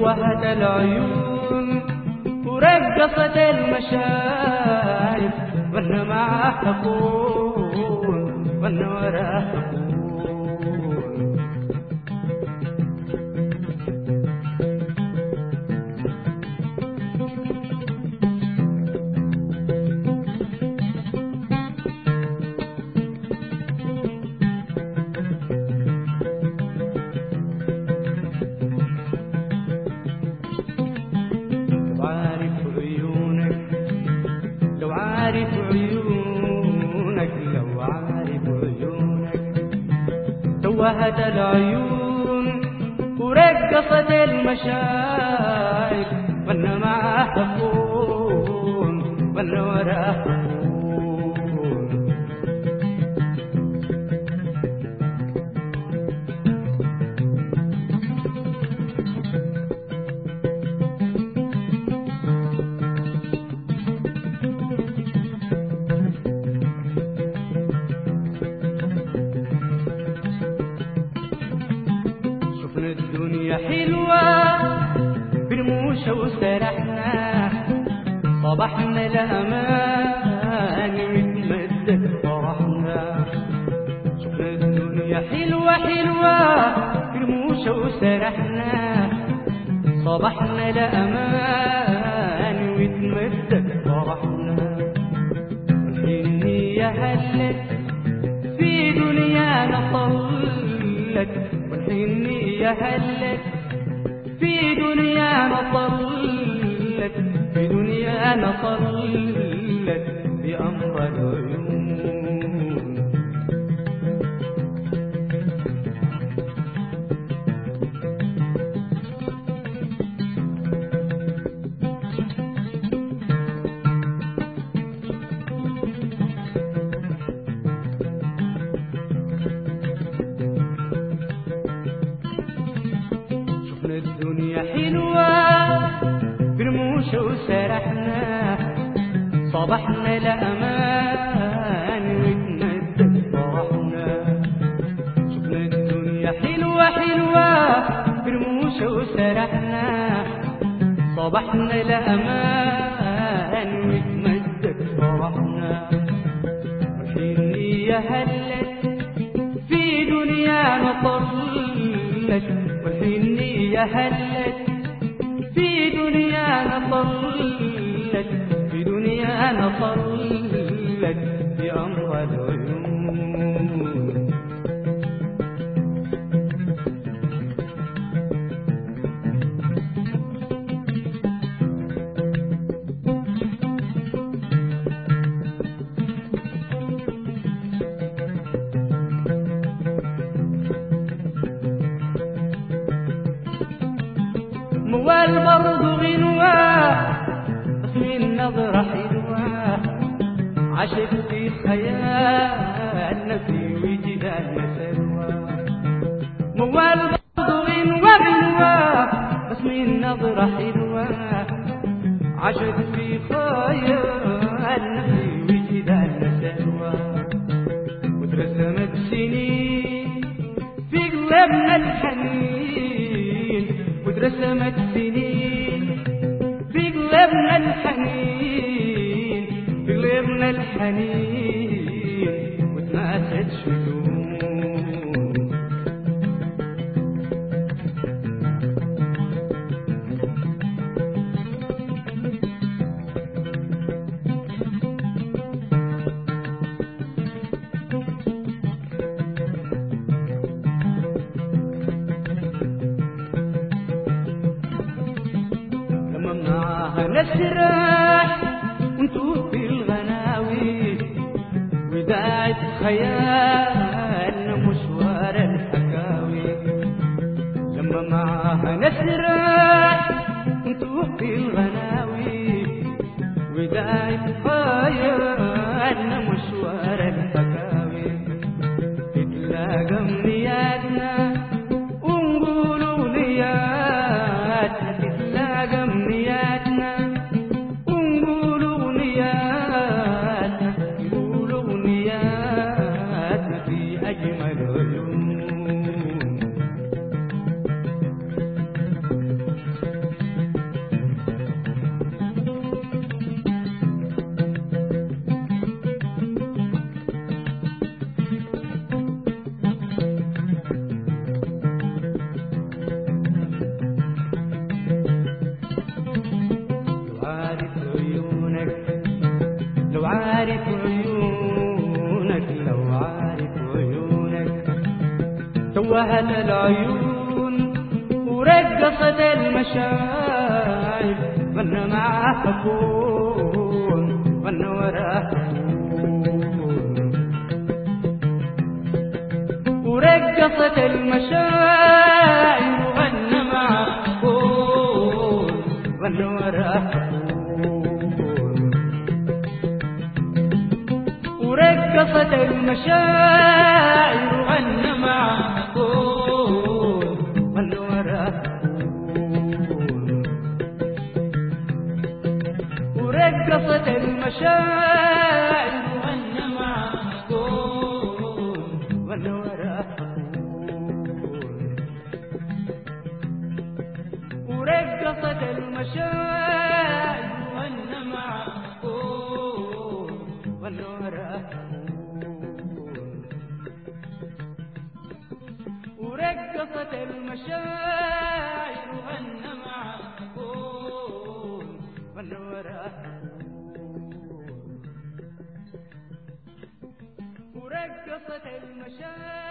توهت العيون ورقصت المشايب وانا معاه حقون وانا وراه حقون لو عارف عيونك لو عارف عيونك لو عارف عيونك توهت العيون ورقصت المشايخ وانا معاه حقون وانا وراه حقون شفنا الدنيا حلوة برموشة وسرحنا صبحنا الأمان متمدد فرحنا شفنا الدنيا حلوة حلوة برموشة وسرحنا صبحنا الأمان متمدد فرحنا والحنية هلت في دنيانا طلت والحنية هلت في دنيانا طلت في دنيانا طلت بأمر العيون شفنا الدنيا حلوة برموشة وسرحنا صبحنا لأمان وتمدد فرحنا شفنا الدنيا حلوة حلوة برموشة وسرحنا صبحنا لأمان وتمدد فرحنا والحنية هلت في دنيانا طلت والحنية هلت في دنيانا طلت في دنيانا طلت بأمر العيون موال برضو غنوة بس من نظرة حلوة عشت في خيالنا في وجداننا سلوى موال برضو غنوة غنوة بس من نظرة حلوة عشت في خيالنا في وجداننا سلوى وترسمت سنين في قلبنا الحنين وترسمت سنين في قلبنا الحنين في قلبنا الحنين وتناست شجون لما معاها نسرح ونتوه في الغناوي وداعت خيالنا مشوار الحكاوي لما معاها نسرح ونتوه في الغناوي وداعت خيالنا مشوار الحكاوي تتلاقى امنياتنا ونقول اغنياتنا تتلاقى امنياتنا ونقول اغنياتنا نقول اغنياتنا في اجمل عيون وهل العيون ورقصت المشاعر غنى معاه كون غنى وراه ورقصت المشاعر وغنى معاه كون غنى وراه ورقصت المشاعر وغنى معاه كون غنى وراه ورقصت المشاعر وغنى معاه كون غنى وراه ورقصت المشاعر وغنى معاه كون غنى وراه ورقصت المشاعر وغنى معاه كون غنى وراه ورقصت المشاعر